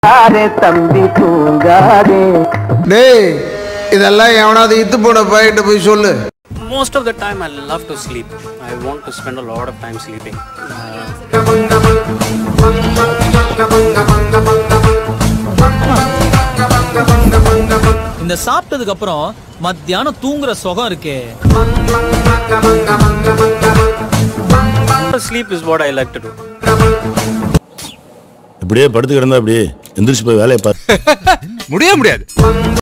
தம்பி தூங்காதே டேய் இதெல்லாம் எவனாவது இத்து போன பையிட்ட போய் சொல்லு Most of the time, I love to sleep. I want to spend a lot of time sleeping. Uh, இந்த சாப்பிட்டதுக்கு அப்புறம் மத்தியானம் தூங்குற சுகம் இருக்கே sleep is what I like to do. இப்படியே படுத்து கிடந்தா அப்படியே எந்திரிச்சு போய் வேலையை பாரு முடிய முடியாது